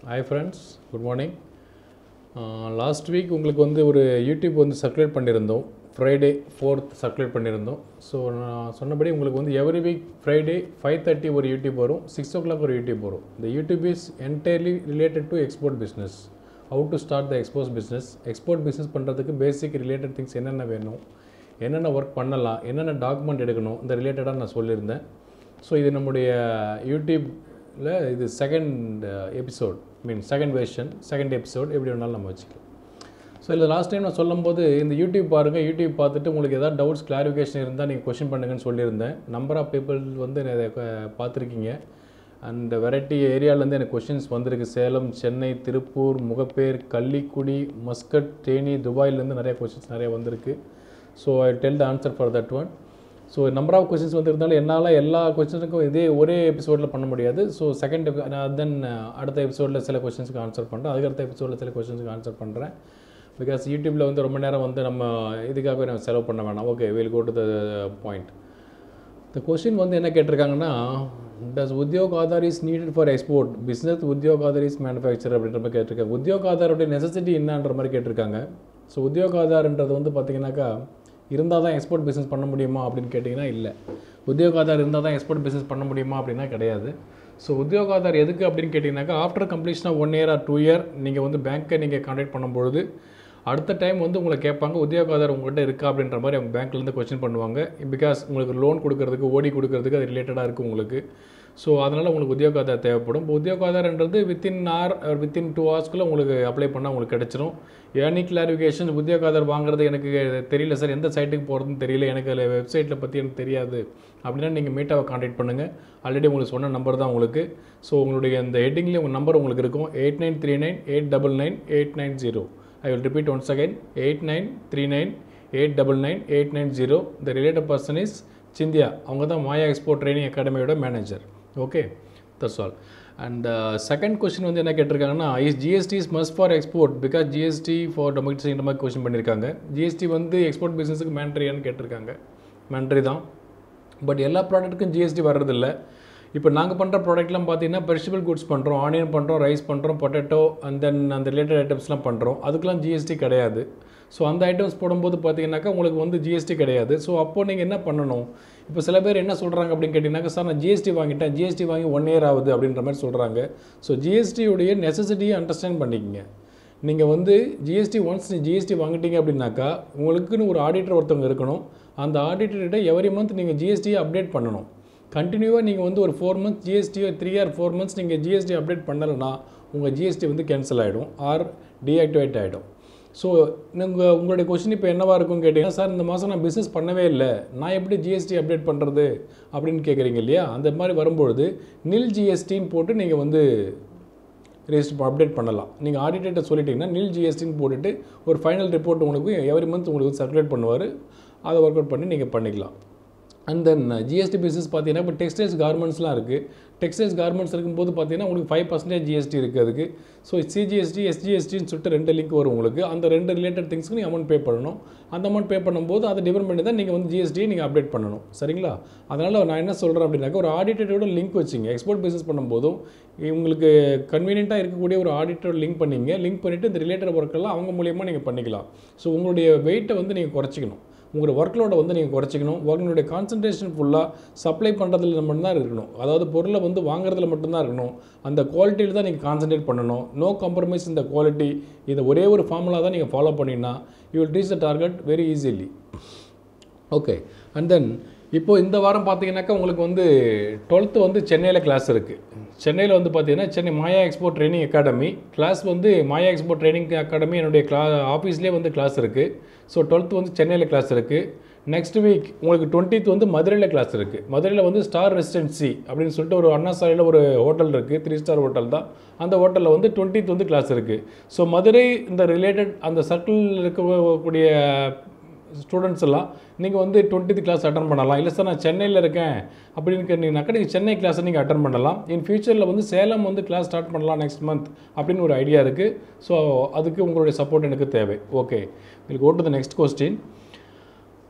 hi friends good morning last week உங்களுக்கு வந்து ஒரு யூடியூப் வந்து சர்க்குலேட் பண்ணியிருந்தோம் ஃப்ரைடே ஃபோர்த் சர்க்குலேட் பண்ணியிருந்தோம் ஸோ நான் சொன்னபடி உங்களுக்கு வந்து every week Friday five thirty ஒரு யூடியூப் வரும் சிக்ஸ் ஓ கிளாக் ஒரு யூடியூப் வரும் இந்த YouTube is entirely related to export business how to start the export business export business பண்ணுறதுக்கு பேசிக் ரிலேட்டட் திங்ஸ் என்னென்ன வேணும் என்னென்ன ஒர்க் பண்ணலாம் என்னென்ன டாக்குமெண்ட் எடுக்கணும் இந்த ரிலேட்டடாக நான் சொல்லியிருந்தேன் ஸோ இது நம்முடைய யூடியூப்பில் இது second episode mean second version second episode எப்படி வேணாலும் நம்ம வச்சுக்கலாம் ஸோ இதில் லாஸ்ட் டைம் நான் சொல்லும்போது இந்த யூடியூப் பாருங்கள் யூடியூப் பார்த்துட்டு உங்களுக்கு ஏதாவது டவுட்ஸ் கிளாரிஃபிகேஷன் இருந்தால் நீங்கள் கொஷின் பண்ணுங்கன்னு சொல்லியிருந்தேன் நம்பர் ஆஃப் பீப்புள் வந்து என்னை இதை க- பார்த்துருக்கீங்க அண்ட் வெரைட்டி ஏரியாவிலேருந்து எனக்கு கொஷின்ஸ் வந்திருக்கு சேலம் சென்னை திருப்பூர் முகப்பேர் கள்ளிக்குடி மஸ்கட் தேனி துபாயிலேருந்து நிறைய கொஷின்ஸ் நிறைய வந்திருக்கு so I tell the answer for that one so number of questions வந்திருந்தாலும் என்னால் எல்லா கொஸ்டினுக்கும் இதே ஒரே எபிசோடில் பண்ண முடியாது ஸோ செகண்ட் தென் அடுத்த எபிசோடில் சில கொஸ்டின்ஸ்க்கு ஆன்சர் பண்ணுறேன் அதுக்கு அடுத்த எபிசோடில் சில கொஸ்டின்ஸ்க்கு ஆன்சர் பண்ணுறேன் பிகாஸ் யூடியூப்பில் வந்து ரொம்ப நேரம் வந்து நம்ம இதுக்காகவே நம்ம செலவு பண்ண வேணாம் okay will go to the point இந்த கொஷின் வந்து என்ன கேட்டிருக்காங்கன்னா does Udyog Aadhaar is needed for export business Udyog Aadhaar is manufacture அப்படின்ற மாதிரி கேட்டிருக்காங்க உத்யோக் ஆதாரோடைய நெசசிட்டி என்னன்ற மாதிரி கேட்டிருக்காங்க ஸோ உத்யோக் ஆதார்ன்றது வந்து பார்த்தீங்கன்னாக்கா இருந்தால் தான் எக்ஸ்போர்ட் பிஸ்னஸ் பண்ண முடியுமா அப்படின்னு கேட்டிங்கன்னா இல்லை உத்யோக் ஆதார் இருந்தால் தான் எக்ஸ்போர்ட் பிஸ்னஸ் பண்ண முடியுமா அப்படின்னா கிடையாது ஸோ உத்யோக் ஆதார் எதுக்கு அப்படின்னு கேட்டிங்கனாக்கா after completion of one year or two year நீங்கள் வந்து பேங்க்கை நீங்கள் கான்டாக்ட் பண்ணும்பொழுது அடுத்த டைம் வந்து உங்களை கேட்பாங்க உத்தியோக ஆதார் உங்கள்கிட்ட இருக்கா அப்படின்ற மாதிரி அவங்க பேங்க்லேருந்து கொஸ்டின் பண்ணுவாங்க பிகாஸ் உங்களுக்கு லோன் கொடுக்கறதுக்கு ஓடி கொடுக்கறதுக்கு அது ரிலேட்டடாக இருக்குது உங்களுக்கு ஸோ அதனால் உங்களுக்கு உத்தியோக ஆதார் தேவைப்படும் இப்போ உத்தியோக ஆதார்ன்றது வித்தின் ஆர் வித்தின் டூ ஹவர்ஸ்க்குள்ளே உங்களுக்கு அப்ளை பண்ணால் உங்களுக்கு கிடச்சிரும் எனி கிளாரிஃபிகேஷன் உத்தியோக ஆதார் வாங்குறது எனக்கு தெரியல சார் எந்த சைட்டுக்கு போகிறதுன்னு தெரியல எனக்கு அதில் வெப்சைட்டில் பற்றி எனக்கு தெரியாது அப்படின்னா நீங்கள் மீட்டாவை காண்டாக்ட் பண்ணுங்கள் ஆல்ரெடி உங்களுக்கு சொன்ன நம்பர் தான் உங்களுக்கு ஸோ உங்களுடைய இந்த ஹெட்டிங்லேயே உங்கள் நம்பர் உங்களுக்கு இருக்கும் eight nine three nine eight double nine eight nine zero I will repeat once again eight nine three nine eight double nine eight nine zero the related person is Cynthia அவங்க தான் Maya export training அகாடமியோட manager okay that's all and second question வந்து என்ன கேட்டிருக்காங்கன்னா is GST is must for export because GST for domestic இந்த மாதிரி question பண்ணியிருக்காங்க GST வந்து எக்ஸ்போர்ட் பிஸ்னஸுக்கு மேண்ட்ரியான்னு கேட்டிருக்காங்க மேண்ட்ரி தான் பட் எல்லா ப்ராடக்ட்டுக்கும் ஜிஎஸ்டி வர்றதில்ல இப்போ நாங்கள் பண்ணுற ப்ராடக்ட்லாம் பார்த்தீங்கன்னா பெரிஷபிள் குட்ஸ் பண்ணுறோம் ஆனியன் பண்ணுறோம் ரைஸ் பண்ணுறோம் பொட்டேட்டோ அண்ட் தென் அந்த ரிலேட்டட் ஐட்டம்ஸ்லாம் பண்ணுறோம் அதுக்கெலாம் ஜிஎஸ்டி கிடையாது ஸோ அந்த ஐட்டம்ஸ் போடும்போது பார்த்தீங்கன்னாக்கா உங்களுக்கு வந்து ஜிஎஸ்டி கிடையாது ஸோ அப்போ நீங்கள் என்ன பண்ணணும் இப்போ சில பேர் என்ன சொல்கிறாங்க அப்படின்னு கேட்டிங்கனாக்கா சார் நான் ஜிஎஸ்டி வாங்கிட்டேன் ஜிஎஸ்டி வாங்கி ஒன் இயர் ஆகுது அப்படின்ற மாதிரி சொல்கிறாங்க ஸோ ஜிஎஸ்டியுடைய நெசசிட்டியை அண்டர்ஸ்டாண்ட் பண்ணிக்கங்க நீங்கள் வந்து ஜிஎஸ்டி ஒன்ஸ் நீ ஜிஎஸ்டி வாங்கிட்டீங்க அப்படின்னாக்கா உங்களுக்குன்னு ஒரு ஆடிட்டர் ஒருத்தவங்க இருக்கணும் அந்த ஆடிட்டர்கிட்ட எவரி மந்த் நீங்கள் ஜிஎஸ்டியை அப்டேட் பண்ணணும் கண்டினியூவாக நீங்கள் வந்து ஒரு four months GST three or four months நீங்கள் ஜிஎஸ்டி அப்டேட் பண்ணலைன்னா உங்கள் ஜிஎஸ்டி வந்து கேன்சல் ஆகிடும் ஆர் டீஆக்டிவேட் ஆகிடும் ஸோ நீங்கள் உங்களுடைய கொஷின் இப்போ என்னவா இருக்கும்னு கேட்டிங்கன்னா சார் இந்த மாதம் நான் பிஸ்னஸ் பண்ணவே இல்லை நான் எப்படி ஜிஎஸ்டி அப்டேட் பண்ணுறது அப்படின்னு கேட்குறீங்க இல்லையா அந்த மாதிரி வரும்பொழுது நில் ஜிஎஸ்டின்னு போட்டு நீங்கள் வந்து ரெஜிஸ்டர் அப்டேட் பண்ணலாம் நீங்கள் ஆடிட்டர்கிட்ட சொல்லிட்டீங்கன்னா நில் ஜிஎஸ்டின்னு போட்டுட்டு ஒரு ஃபைனல் ரிப்போர்ட் உங்களுக்கு எவ்ரி மந்த் உங்களுக்கு சர்க்குலேட் பண்ணுவார் அதை ஒர்க் அவுட் பண்ணி நீங்கள் பண்ணிக்கலாம் அண்ட் தென் ஜிஎஸ்டி பிஸ்னஸ் பார்த்தீங்கன்னா இப்போ டெக்ஸ்டைல்ஸ் கார்மெண்ட்ஸ்லாம் இருக்குது டெக்ஸ்டைல்ஸ் கார்மெண்ட்ஸ் இருக்கும்போது பார்த்தீங்கன்னா உங்களுக்கு ஃபைவ் பர்சன்டேஜ் ஜிஎஸ்டி இருக்குது அதுக்கு ஸோ சிஜிஎஸ்டி எஸ்ஜிஎஸ்டின்னு சொல்லிட்டு ரெண்டு லிங்க் வரும் உங்களுக்கு அந்த ரெண்டு ரிலேட்டட் திங்ஸ்க்கு நீங்கள் அமௌண்ட் பே பண்ணணும் அந்த அமௌண்ட் பே பண்ணும்போது அதை டிபெண்ட் பண்ணி தான் நீங்கள் வந்து ஜிஎஸ்டியை நீங்கள் அப்டேட் பண்ணணும் சரிங்களா அதனால் நான் என்ன சொல்கிறேன் அப்படின்னாக்கா ஒரு ஆடிட்டரோட லிங்க் வச்சுங்க எக்ஸ்போர்ட் பிஸ்னஸ் பண்ணும்போதும் உங்களுக்கு கன்வீனியண்ட்டாக இருக்கக்கூடிய ஒரு ஆடிட்டரோட லிங்க் பண்ணிங்க லிங்க் பண்ணிவிட்டு இந்த ரிலேட்டட் ஒர்க்கெல்லாம் அவங்க மூலியமாக நீங்கள் பண்ணிக்கலாம் ஸோ உங்களுடைய வெயிட்டை வந்து நீங்கள் குறைச்சிக்கணும் உங்களோட ஒர்க்லோட வந்து நீங்கள் குறைச்சிக்கணும் உங்களுடைய கான்சன்ட்ரேஷன் ஃபுல்லாக சப்ளை பண்ணுறதுல மட்டும்தான் இருக்கணும் அதாவது பொருளை வந்து வாங்குறதுல மட்டும்தான் இருக்கணும் அந்த குவாலிட்டியில் தான் நீங்கள் கான்சன்ட்ரேட் பண்ணணும் நோ காம்ப்ரமைஸ் இந்த குவாலிட்டி இதை ஒரே ஒரு ஃபார்முலா தான் நீங்கள் ஃபாலோ பண்ணிங்கன்னா you will reach the target very easily okay and then இப்போ இந்த வாரம் பார்த்தீங்கன்னாக்கா உங்களுக்கு வந்து டுவெல்த்து வந்து சென்னையில் கிளாஸ் இருக்குது சென்னையில் வந்து பார்த்தீங்கன்னா Chennai Maya export training academy class வந்து மாயா எக்ஸ்போர்ட் ட்ரைனிங் அகாடமி என்னுடைய கிளா ஆஃபீஸ்லேயே வந்து கிளாஸ் இருக்குது ஸோ டுவெல்த்து வந்து சென்னையில் கிளாஸ் இருக்குது நெக்ஸ்ட் வீக் உங்களுக்கு டுவெண்ட்டித் வந்து மதுரையில் கிளாஸ் இருக்குது மதுரையில் வந்து ஸ்டார் ரெசிடென்சி அப்படின்னு சொல்லிட்டு ஒரு அண்ணா சாலையில் ஒரு ஹோட்டல் இருக்குது த்ரீ ஸ்டார் ஹோட்டல் தான் அந்த ஹோட்டலில் வந்து டுவெண்ட்டித் வந்து கிளாஸ் இருக்குது ஸோ மதுரை இந்த ரிலேட்டட் அந்த சர்க்கிளில் இருக்கக்கூடிய ஸ்டூடெண்ட்ஸ் எல்லாம் நீங்கள் வந்து டுவெண்ட்டித் கிளாஸ் அட்டன் பண்ணலாம் இல்லை சார் நான் சென்னையில் இருக்கேன் அப்படின்னு கேட்டீங்கன்னாக்கா நீங்கள் சென்னை கிளாஸை நீங்கள் அட்டன் பண்ணலாம் இன் ஃபியூச்சரில் வந்து சேலம் வந்து கிளாஸ் ஸ்டார்ட் பண்ணலாம் நெக்ஸ்ட் மந்த் அப்படின்னு ஒரு ஐடியா இருக்குது ஸோ அதுக்கு உங்களுடைய சப்போர்ட் எனக்கு தேவை ஓகே உங்களுக்கு go to the next question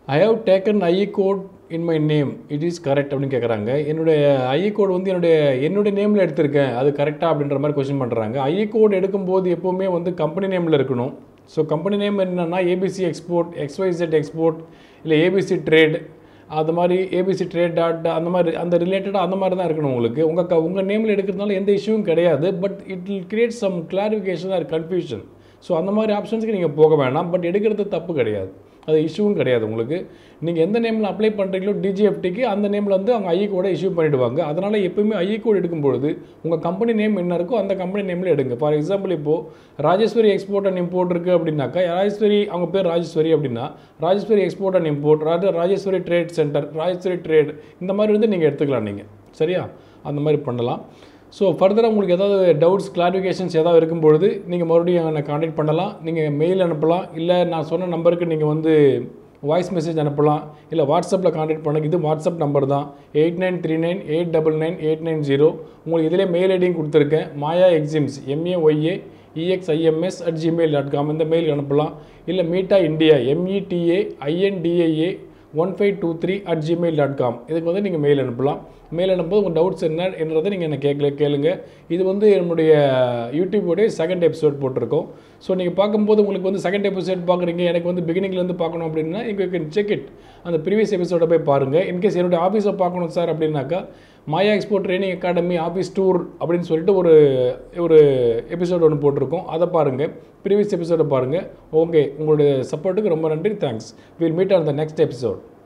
I have taken IE code in my name it is correct அப்படின்னு கேட்குறாங்க என்னுடைய ஐஇ கோட் வந்து என்னுடைய என்னுடைய நேமில் எடுத்திருக்கேன் அது கரெக்டாக அப்படின்ற மாதிரி கொஸ்டின் பண்ணுறாங்க ஐஇ கோட் எடுக்கும்போது எப்போவுமே வந்து கம்பெனி நேமில் இருக்கணும் ஸோ கம்பெனி நேம் என்னென்னா ஏபிசி எக்ஸ்போர்ட் எக்ஸ்ஒய்செட் எக்ஸ்போர்ட் இல்லை ஏபிசி ட்ரேட் அது மாதிரி ஏபிசி ட்ரேட் டாட் அந்த மாதிரி அந்த ரிலேட்டடாக அந்த மாதிரி தான் இருக்கணும் உங்களுக்கு உங்கள் க உங்கள் நேமில் எடுக்கிறதுனால எந்த இஷ்யூவும் கிடையாது but it will create some clarification or confusion so அந்த மாதிரி ஆப்ஷன்ஸ்க்கு நீங்கள் போக வேணாம் பட் எடுக்கிறது தப்பு கிடையாது அது இஷ்யூவும் கிடையாது உங்களுக்கு நீங்கள் எந்த நேமில் அப்ளை பண்ணுறீங்களோ டிஜிஎஃப்டிக்கு அந்த நேமில் வந்து அவங்க ஐஇ கோடை இஷ்யூ பண்ணிவிடுவாங்க அதனால் எப்போயுமே ஐஇ கோட் எடுக்கும்பொழுது உங்கள் கம்பெனி நேம் என்ன இருக்கோ அந்த கம்பெனி நேமில் எடுங்க ஃபார் எக்ஸாம்பிள் இப்போது ராஜேஸ்வரி எக்ஸ்போர்ட் அண்ட் இம்போர்ட் இருக்குது அப்படின்னாக்கா ராஜேஸ்வரி அவங்க பேர் ராஜேஸ்வரி அப்படின்னா Rajeswari export and import Raja Rajeshwari trade centre Rajeshwari trade இந்த மாதிரி வந்து நீங்கள் எடுத்துக்கலாம் நீங்கள் சரியா அந்த மாதிரி பண்ணலாம் ஸோ ஃபர்தராக உங்களுக்கு ஏதாவது டவுட்ஸ் கிளாரிஃபிகேஷன்ஸ் ஏதாவது இருக்கும்பொழுது நீங்கள் மறுபடியும் என்னை காண்டாக்ட் பண்ணலாம் நீங்கள் மெயில் அனுப்பலாம் இல்லை நான் சொன்ன நம்பருக்கு நீங்கள் வந்து வாய்ஸ் மெசேஜ் அனுப்பலாம் இல்லை வாட்ஸ்அப்பில் காண்டாக்ட் பண்ணுங்க இது வாட்ஸ்அப் நம்பர் தான் eight nine three nine eight double nine eight nine zero உங்களுக்கு இதிலே மெயில் ஐடியும் கொடுத்துருக்கேன் Maya exims MA YA EXIMS at Gmail dot com இந்த மெயில் அனுப்பலாம் இல்லை Meeta India META INDAA one five two three at Gmail dot com இதுக்கு வந்து நீங்கள் மெயில் அனுப்பலாம் மெயில் அனுப்பும்போது உங்கள் டவுட்ஸ் என்ன என்றதை நீங்கள் என்ன கேட்கல கேளுங்க இது வந்து என்னுடைய யூடியூபோடைய செகண்ட் எபிசோட் போட்டிருக்கோம் ஸோ நீங்கள் பார்க்கும்போது உங்களுக்கு வந்து செகண்ட் எபிசோட் பார்க்குறீங்க எனக்கு வந்து beginningல-இருந்து பார்க்கணும் அப்படின்னா you can செக் இட் அந்த ப்ரீவியஸ் எபிசோட போய் பாருங்கள் இன்கேஸ் என்னுடைய ஆஃபீஸை பார்க்கணும் சார் அப்படின்னாக்கா Maya export training academy office tour அப்படின்னு சொல்லிட்டு ஒரு ஒரு எபிசோட் ஒன்று போட்டிருக்கோம் அதை பாருங்கள் ப்ரீவியஸ் எபிசோடை பாருங்கள் ஓகே உங்களுடைய சப்போர்ட்டுக்கு ரொம்ப நன்றி thanks will meet on the next episode